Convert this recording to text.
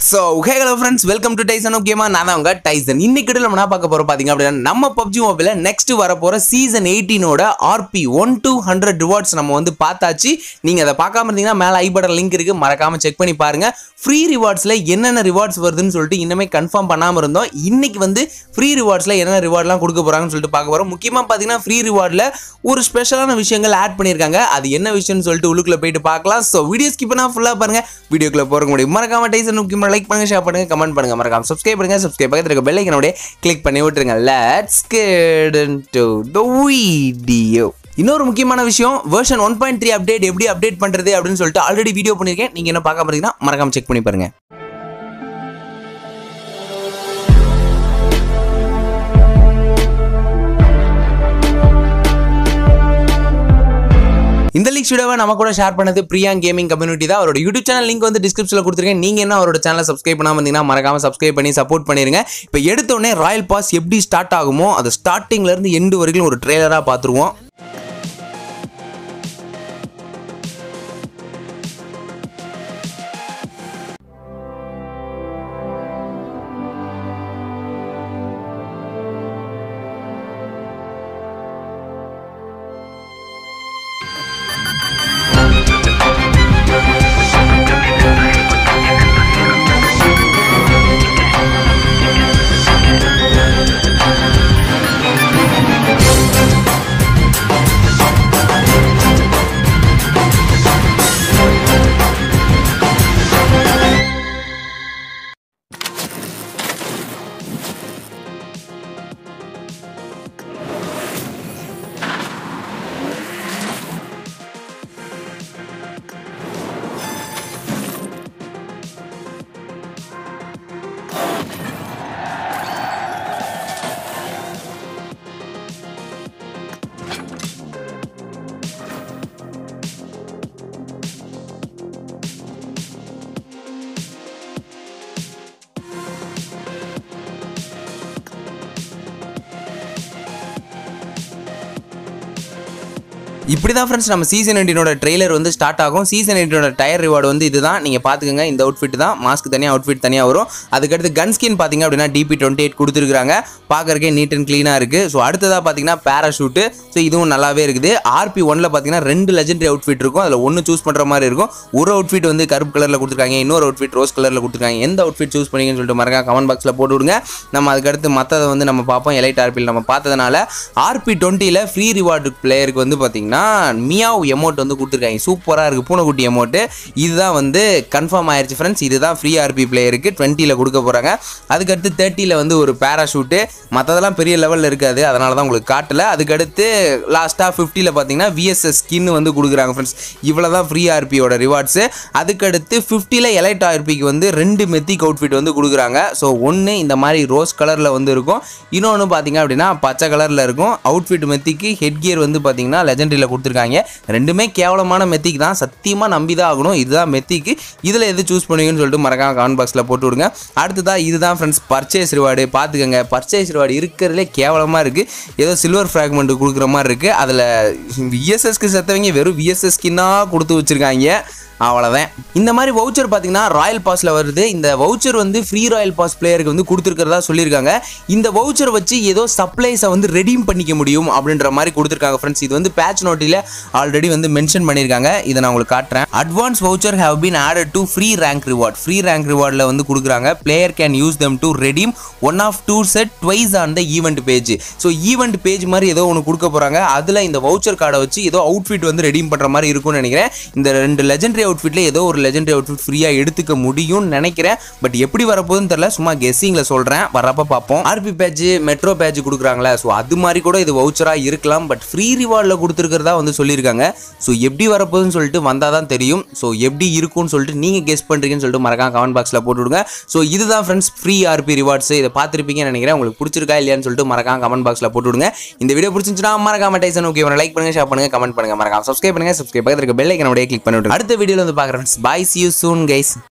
so hey hello friends welcome to Tyson ஓகேமா நான் தான் உங்க டைசன் இன்னைக்கு நம்ம என்ன பார்க்க போறோம் பாத்தீங்க அப்படின்னா நம்ம பப்ஜி மொபைல நெக்ஸ்ட் வர போற சீசன் எயிட்டீனோட RP one to hundred rewards நம்ம வந்து பார்த்தாச்சு நீங்க அதை பார்க்காம இருந்தீங்கன்னா மேல ஐ பட்டன் லிங்க் இருக்கு மறக்காம செக் பண்ணி பாருங்க ஃப்ரீ ரிவார்ட்ஸ்ல என்னென்ன ரிவார்ட்ஸ் வருதுன்னு சொல்லிட்டு இன்னுமே கன்ஃபார்ம் பண்ணாம இருந்தோம் இன்னைக்கு வந்து ஃப்ரீ ரிவார்ட்ஸ்ல என்னென்ன ரிவார்ட்லாம் கொடுக்க போறாங்கன்னு சொல்லிட்டு பார்க்க போறோம் முக்கியமா பாத்தீங்கன்னா ஃப்ரீ ரிவார்ட்ல ஒரு ஸ்பெஷலான விஷயங்கள் ஆட் பண்ணியிருக்காங்க அது என்ன விஷயம்னு சொல்லிட்டு உள்ளுக்குள்ள போயிட்டு பார்க்கலாம் ஸோ வீடியோ ஸ்கிப் பண்ணா ஃபுல்லா பாருங்க வீடியோக்குள்ள போறதுக்கு முடியும் மறக்காம டைசன் முக்கியமாக லைக் பண்ணுங்க ஷேர் பண்ணுங்க கமெண்ட் பண்ணுங்க மறக்காம சப்ஸ்கிரைப் பண்ணுங்க சப்ஸ்கிரைப் பக்கத்துல இருக்க பெல் ஐக்கனோட கிளிக் பண்ணி விட்டுருங்க let's get into the video இன்னொரு முக்கியமான விஷயம் version one point three update எப்படி அப்டேட் பண்றது அப்படின்னு சொல்லிட்டு ஆல்ரெடி வீடியோ பண்ணியிருக்கேன் நீங்க என்ன பார்க்காம இருக்கீங்கன்னா மறக்காம செக் பண்ணி பாருங்க இந்த லீக் வீடியோவை நம்ம கூட ஷேர் பண்ணது பிரியா கேமிங் கம்யூனிட்டி தான் அவரோட யூடியூப் சேனல் லிங்க் வந்து டிஸ்கிரிப்ஷனில் கொடுத்துருக்கேன் நீங்கள் என்ன அவரோட சேனலை சப்ஸ்கிரைப் பண்ணாமல் இருந்தீங்கன்னா மறக்காம சப்ஸ்கிரைப் பண்ணி சப்போர்ட் பண்ணிருங்க இப்போ எடுத்தோடனே ராயல் பாஸ் எப்படி ஸ்டார்ட் ஆகுமோ அது ஸ்டார்டிங்ல இருந்து எண்டு வரைக்கும் ஒரு ட்ரெய்லராக பார்த்துருவோம் இப்படி தான் ஃப்ரெண்ட்ஸ் நம்ம சீசன் எயிட்டீனோட ட்ரெய்லர் வந்து ஸ்டார்ட் ஆகும் சீசன் எயிட்டீனோட டயர் ரிவார்டு வந்து இதுதான் நீங்கள் பார்த்துக்கோங்க இந்த அவுட்ஃபிட் தான் மாஸ்க் தனியாக அவுட்ஃபிட் தனியாக வரும் அதுக்கடுத்து கன் ஸ்கின் பார்த்தீங்க அப்படின்னா டிபி டுவெண்ட்டி எயிட் கொடுத்துருக்காங்க பார்க்கறக்கே நீட் அண்ட் க்ளீனாக இருக்குது ஸோ அடுத்ததாக பார்த்தீங்கன்னா பேராஷூட்டு ஸோ இதுவும் நல்லாவே இருக்குது ஆர்பி ஒன்ல பார்த்தீங்கன்னா ரெண்டு லெஜெண்டரி அவுட்ஃபிட் இருக்கும் அதில் ஒன்று சூஸ் பண்ணுற மாதிரி இருக்கும் ஒரு அவுட்ஃபிட் வந்து கருப்பு கலரில் கொடுத்துருக்காங்க இன்னொரு அவுட்ஃபிட் ரோஸ் கலரில் கொடுத்துருக்காங்க எந்த அவுட்ஃபிட் சூஸ் பண்ணீங்கன்னு சொல்லிட்டு மறக்காம கமெண்ட் பாக்ஸில் போட்டு விடுங்க நம்ம அதுக்கடுத்து மற்றதை வந்து நம்ம பார்ப்போம் எலைட் ஆர்பியில் நம்ம பார்த்ததுனால ஆர்பி டுவெண்ட்டியில் ஃப்ரீ ரிவார்டு பிளேயருக்கு வந்து பார்த்தீங்கன்னா மியாவ் எமௌண்ட் வந்து கொடுத்துருக்காங்க சூப்பராக இருக்குது பூனைக்குட்டி எமௌண்ட்டு இதுதான் வந்து கன்ஃபார்ம் ஆயிருச்சு ஃப்ரெண்ட்ஸ் இதுதான் ஃப்ரீ ஆர்பி பிளேயருக்கு டுவெண்ட்டியில் கொடுக்க போகிறாங்க அதுக்கடுத்து தேர்ட்டியில் வந்து ஒரு பேராஷூட்டு மற்றதெல்லாம் பெரிய லெவலில் இருக்காது அதனால தான் உங்களுக்கு காட்டல அதுக்கடுத்து லாஸ்ட்டாக ஃபிஃப்டியில் பார்த்தீங்கன்னா விஎஸ்எஸ் ஸ்கின் வந்து கொடுக்குறாங்க ஃப்ரெண்ட்ஸ் இவ்வளோ தான் ஃப்ரீ ஆர்பியோட ரிவார்ட்ஸு அதுக்கடுத்து ஃபிஃப்டியில் எலைட் ஆர்பிக்கு வந்து ரெண்டு மெத்திக் அவுட்ஃபிட் வந்து கொடுக்குறாங்க ஸோ ஒன்று இந்த மாதிரி ரோஸ் கலரில் வந்து இருக்கும் இன்னொன்று பார்த்தீங்க அப்படின்னா பச்சை கலரில் இருக்கும் அவுட்ஃபிட் மெத்திக்கு ஹெட் கியர் வந்து பார்த்தீங்கன்னா லெஜெண்டரியில் கொடுத்துருக்காங்க ரெண்டுமே கேவலமான மெத்திக் தான் சத்தியமாக நம்பி தான் ஆகணும் இதுதான் மெத்திக்கு இதில் எது சூஸ் பண்ணுவீங்கன்னு சொல்லிட்டு மறக்காம கமெண்ட் பாக்ஸில் போட்டு விடுங்க அடுத்ததாக இதுதான் ஃப்ரெண்ட்ஸ் பர்ச்சேஸ் ரிவார்டு பார்த்துக்கோங்க பர்ச்சேஸ் ரிவார்டு இருக்கிறதுலே கேவலமாக இருக்குது ஏதோ சில்வர் ஃப்ராக்மெண்ட் கொடுக்குற மாதிரி இருக்குது அதில் விஎஸ்எஸ்க்கு செத்தவங்க வெறும் விஎஸ்எஸ் ஸ்கின்னாக கொடுத்து வச்சுருக்காங்க அவ்வளோதான் இந்த மாதிரி வவுச்சர் பார்த்தீங்கன்னா ராயல் பாஸில் வருது இந்த வவுச்சர் வந்து ஃப்ரீ ராயல் பாஸ் பிளேயருக்கு வந்து கொடுத்துருக்கிறதா சொல்லியிருக்காங்க இந்த வவுச்சர் வச்சு ஏதோ சப்ளைஸை வந்து ரெடீம் பண்ணிக்க முடியும் அப்படின்ற மாதிரி கொடுத்துருக்காங்க ஃப்ரெண்ட்ஸ் இது வந்து பேட்ச் நோட்டில் ஆல்ரெடி வந்து மென்ஷன் பண்ணியிருக்காங்க இதை நான் உங்களுக்கு காட்டுறேன் advance voucher have been added to free rank reward free rank ரிவார்டில் வந்து கொடுக்குறாங்க player can use them to redeem one of two set twice on the event page so event page மாதிரி ஏதோ ஒன்று கொடுக்க போகிறாங்க அதில் இந்த வவுச்சர் கார்டை வச்சு ஏதோ அவுட்ஃபிட் வந்து ரெடீம் பண்ணுற மாதிரி இருக்கும்னு நினைக்கிறேன் இந்த ரெண்டு லெஜெண்டரி அவுட்ஃபிட்ல ஏதோ ஒரு லெஜெண்டரி அவுட்ஃபிட் ஃப்ரீயாக எடுத்துக்க முடியும்னு நினைக்கிறேன் பட் எப்படி வரப்போகுதுன்னு தெரியல சும்மா கெஸ்ஸிங்கில் சொல்கிறேன் வரப்போ பார்ப்போம் ஆர்பி பேட்ச் மெட்ரோ பேட்ச் கொடுக்குறாங்களா ஸோ அது மாதிரி கூட இது வவுச்சராக இருக்கலாம் பட் ஃப்ரீ ரிவார்டில் கொடுத்துருக்கிறதா வந்து சொல்லியிருக்காங்க ஸோ எப்படி வரப்போகுதுன்னு சொல்லிட்டு வந்தால் தான் தெரியும் ஸோ எப்படி இருக்கும்னு சொல்லிட்டு நீங்கள் கெஸ் பண்ணுறீங்கன்னு சொல்லிட்டு மறக்காம கமெண்ட் பாக்ஸில் போட்டு விடுங்க ஸோ இதுதான் ஃப்ரெண்ட்ஸ் ஃப்ரீ ஆர்பி ரிவார்ட்ஸ் இதை பார்த்துருப்பீங்கன்னு நினைக்கிறேன் உங்களுக்கு பிடிச்சிருக்கா இல்லையான்னு சொல்லிட்டு மறக்காம கமெண்ட் பாக்ஸில் போட்டு விடுங்க இந்த வீடியோ பிடிச்சிருந்துச்சுன்னா மறக்காம டைசன் ஓகே லைக் பண்ணுங்க ஷேர் பண்ணுங்க கமெண்ட் பண்ணுங்க மறக்காம சப்ஸ்கிரைப் பண்ணுங்க சப்ஸ்கிரைப் பக்கத்துல இருக்க பெல் ஐக்கனோட கிளிக் பண்ணிவிட்டு அடுத்த வீடியோவில் வந்து பார்க்குறேன் bye see you soon guys